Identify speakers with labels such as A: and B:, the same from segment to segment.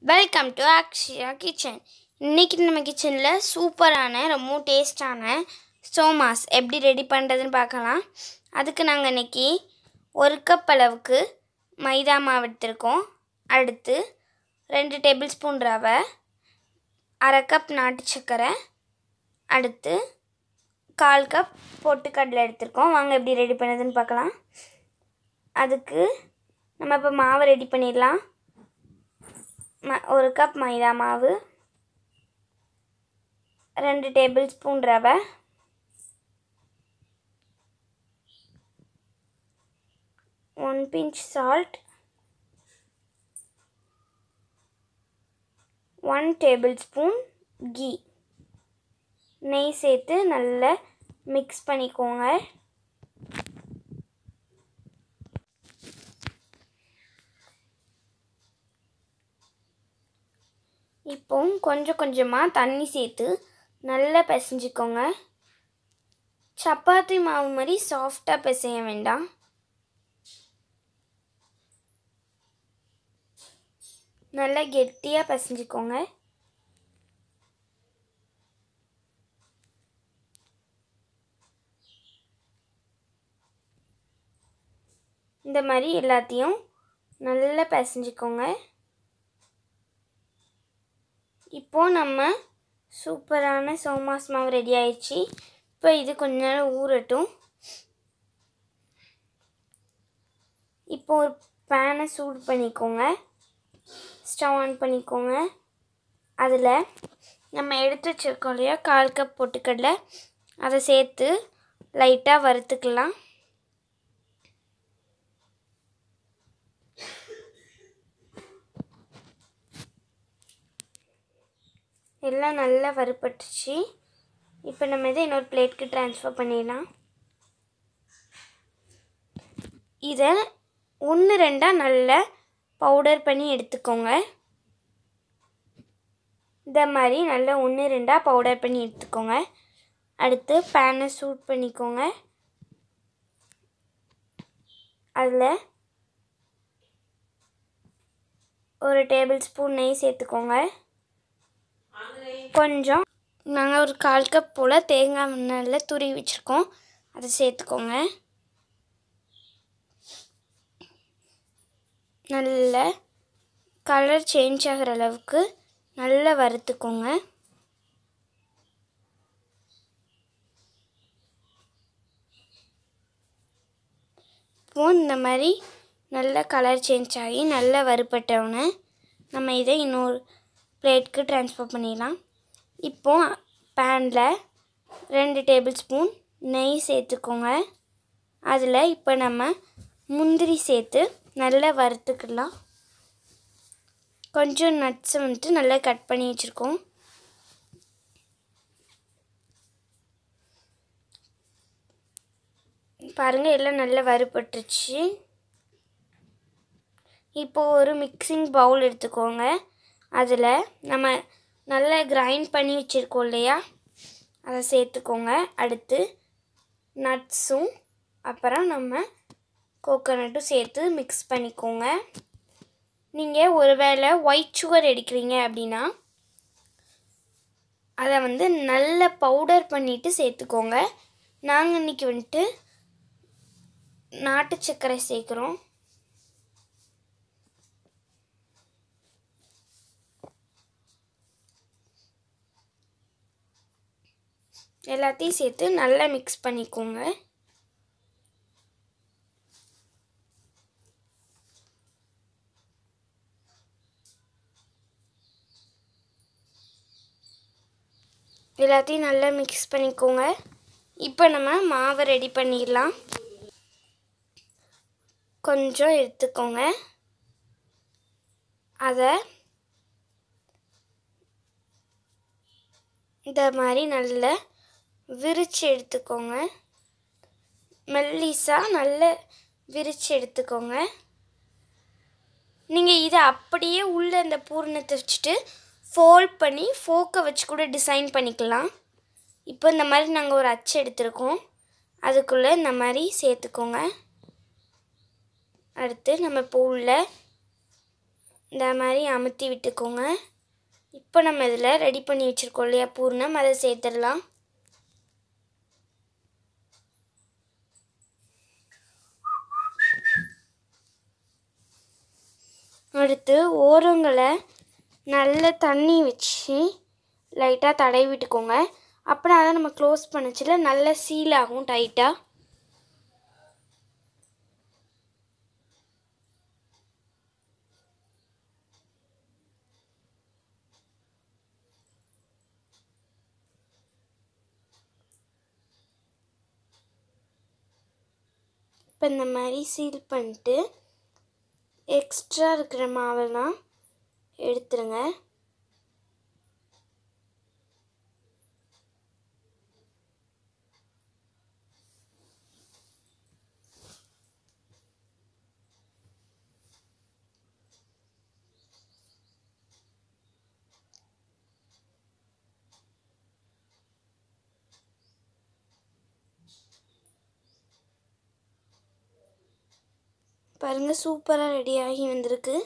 A: Welcome to Akshaya kitchen இன்றைக்கி நம்ம கிச்சனில் சூப்பரான ரொம்ப டேஸ்டான சோமாஸ் எப்படி ரெடி பண்ணுறதுன்னு பார்க்கலாம் அதுக்கு நாங்கள் இன்றைக்கி ஒரு கப் அளவுக்கு மைதா மாவு எடுத்திருக்கோம் அடுத்து ரெண்டு டேபிள் ஸ்பூன் ரவை அரை கப் நாட்டு சர்க்கரை அடுத்து கால் கப் பொட்டுக்கடலை எடுத்திருக்கோம் வாங்க எப்படி ரெடி பண்ணுறதுன்னு பார்க்கலாம் அதுக்கு நம்ம இப்போ மாவை ரெடி பண்ணிடலாம் ம ஒரு கப் மைதா மாவு ரெண்டு டேபிள் ஸ்பூன் ரவை one pinch salt one tablespoon ghee நெய் சேர்த்து நல்லா மிக்ஸ் பண்ணிக்கோங்க இப்போ கொஞ்சம் கொஞ்சமாக தண்ணி சேர்த்து நல்லா பிசைஞ்சிக்கோங்க சப்பாத்தி மாவு மாதிரி சாஃப்டாக பிசைய வேண்டாம் நல்லா கெட்டியாக பிசைஞ்சிக்கோங்க இந்த மாதிரி எல்லாத்தையும் நல்லா பிசைஞ்சிக்கோங்க இப்போது நம்ம சூப்பரான சோமாஸ் மாவு ரெடி ஆயிடுச்சு இப்போ இது கொஞ்ச நேரம் ஊறட்டும் இப்போ ஒரு பேனை சூடு பண்ணிக்கோங்க ஸ்டவ் ஆன் பண்ணிக்கோங்க அதில் நம்ம எடுத்து வச்சுருக்கோம் இல்லையா கால் கப் பொட்டுக்கடலை அதை சேர்த்து லைட்டாக வறுத்துக்கலாம் எல்லாம் நல்லா வறுபட்டுச்சு இப்போ நம்ம இதை இன்னொரு பிளேட்க்கு ட்ரான்ஸ்ஃபர் பண்ணிடலாம் இதை ஒன்று ரெண்டாக நல்லா பவுடர் பண்ணி எடுத்துக்கோங்க இந்த மாதிரி நல்லா ஒன்று ரெண்டாக பவுடர் பண்ணி எடுத்துக்கோங்க அடுத்து பேனை சூட் பண்ணிக்கோங்க அதில் ஒரு டேபிள் ஸ்பூன் நெய் சேர்த்துக்கோங்க கொஞ்சம் நாங்கள் ஒரு கால் கப் போல் தேங்காய் எண்ணெயில் துருவி வச்சுருக்கோம் அதை சேர்த்துக்கோங்க நல்ல கலர் சேஞ்ச் ஆகிற அளவுக்கு நல்லா வறுத்துக்கோங்க இப்போது இந்த மாதிரி நல்ல கலர் சேஞ்ச் ஆகி நல்லா வறுப்பட்டவுடனே நம்ம இதை இன்னொரு பிளேட்க்கு ட்ரான்ஸ்ஃபர் பண்ணிடலாம் இப்போது பேனில் ரெண்டு டேபிள் ஸ்பூன் நெய் சேர்த்துக்கோங்க அதில் இப்போ நம்ம முந்திரி சேர்த்து நல்லா வறுத்துக்கலாம் கொஞ்சம் நட்ஸை வந்துட்டு நல்லா கட் பண்ணி வச்சுருக்கோம் பாருங்கள் எல்லாம் நல்லா வறுபட்டுருச்சு இப்போது ஒரு மிக்சிங் பவுல் எடுத்துக்கோங்க அதில் நம்ம நல்லா கிரைண்ட் பண்ணி வச்சுருக்கோம் இல்லையா அதை சேர்த்துக்கோங்க அடுத்து நட்ஸும் அப்புறம் நம்ம கோகோனட்டும் சேர்த்து மிக்ஸ் பண்ணிக்கோங்க நீங்கள் ஒரு வேளை ஒயிட் சுகர் எடுக்கிறீங்க அப்படின்னா அதை வந்து நல்ல பவுடர் பண்ணிவிட்டு சேர்த்துக்கோங்க நாங்கள் இன்றைக்கி வந்துட்டு நாட்டு சர்க்கரை சேர்க்குறோம் எல்லாத்தையும் சேர்த்து நல்லா மிக்ஸ் பண்ணிக்கோங்க எல்லாத்தையும் நல்லா மிக்ஸ் பண்ணிக்கோங்க இப்போ நம்ம மாவை ரெடி பண்ணிடலாம் கொஞ்சம் எடுத்துக்கோங்க அதை இந்த மாதிரி நல்ல விரித்து எடுத்துக்கோங்க மெல்லிஸாக நல்ல விரித்து எடுத்துக்கோங்க நீங்கள் இதை அப்படியே உள்ளே இந்த பூரணத்தை வச்சுட்டு ஃபோல்ட் பண்ணி ஃபோக்கை வச்சு கூட டிசைன் பண்ணிக்கலாம் இப்போ இந்த மாதிரி நாங்கள் ஒரு அச்சு எடுத்திருக்கோம் அதுக்குள்ளே இந்த மாதிரி சேர்த்துக்கோங்க அடுத்து நம்ம இப்போ உள்ள இந்த மாதிரி அமுத்தி விட்டுக்கோங்க இப்போ நம்ம இதில் ரெடி பண்ணி வச்சுருக்கோம் இல்லையா பூர்ணம் அதை சேர்த்துடலாம் அடுத்து ஓரங்களை நல்ல தண்ணி வச்சு லைட்டாக தடவி விட்டுக்கோங்க அப்படின்னா தான் நம்ம க்ளோஸ் பண்ணச்சில நல்ல சீல் ஆகும் டைட்டாக இப்போ இந்த மாதிரி சீல் பண்ணிட்டு எக்ஸ்ட்ரா இருக்கிற மாவெல்லாம் எடுத்துருங்க பாருங்கள் சூப்பராக ரெடி ஆகி வந்திருக்கு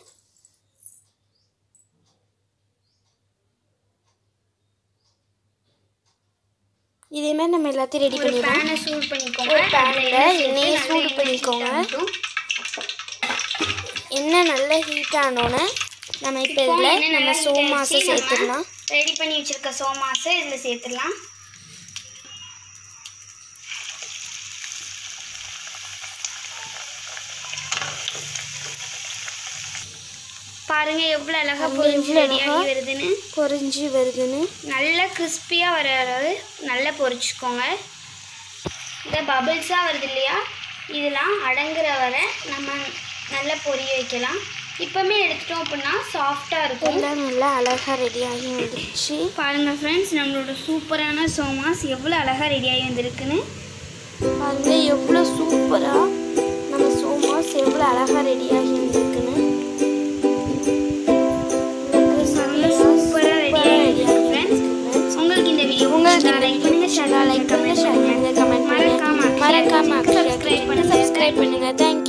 A: இதே மாதிரி நம்ம எல்லாத்தையும் ரெடி பண்ணிடலாம்
B: பேனை சூடு பண்ணிக்கோங்க
A: ஒரு பேனில்
B: அதுல
A: எண்ணெயை
B: நல்லா
A: சூடு
B: எண்ணெய்
A: பண்ணிக்கோங்க
B: சேர்த்தாகட்டும்.
A: எண்ணெய் நல்லா ஹீட் ஆனோன்னே நம்ம இப்போ
B: இப்போ
A: இதில்
B: எண்ணெய்
A: நம்ம
B: நல்லா heat
A: சோமாசை
B: ஆயிடுச்சு. நம்ம
A: சேர்த்துடலாம்
B: ரெடி பண்ணி வச்சிருக்க சோமாஸை இதில் சேர்த்துடலாம் பாருங்க எவ்வளோ அழகா
A: பாருங்க
B: பொரிஞ்சு
A: எவ்வளோ
B: ரெடி
A: அழகா.
B: ஆகி வருதுன்னு
A: பொரிஞ்சு வருதுன்னு
B: நல்லா கிறிஸ்பியாக வர அளவு நல்லா பொரிச்சுக்கோங்க இந்த பபிள்ஸாக வருது இல்லையா இதெல்லாம் அடங்குற வரை நம்ம நல்லா பொரிய வைக்கலாம் இப்போமே எடுத்துட்டோம் அப்படின்னா சாஃப்டாக இருக்கும்
A: எல்லாம் நல்லா அழகாக ரெடி ஆகி வந்துருச்சு
B: பாருங்க ஃப்ரெண்ட்ஸ் நம்மளோட சூப்பரான சோமாஸ் எவ்வளோ அழகாக ரெடி ஆகி வந்திருக்குன்னு
A: பாருங்க எவ்வளோ சூப்பராக நம்ம சோமாஸ் எவ்வளோ அழகாக ரெடி ஆகி வந்திருக்குன்னு
B: நல்லா சூப்பராக ரெடி ஆகி வந்திருக்கு ஃப்ரெண்ட்ஸ் உங்களுக்கு இந்த வீடியோ
A: உங்களுக்கு இந்த
B: லைக் பண்ணுங்க ஷேர்
A: லைக் பண்ணுங்க ஷேர் பண்ணுங்க கமெண்ட் பண்ணுங்க
B: மறக்காம
A: மறக்காம
B: சப்ஸ்கிரைப் பண்ணுங்க
A: சப்ஸ்கிரைப் பண்ணுங்க தேங்க்யூ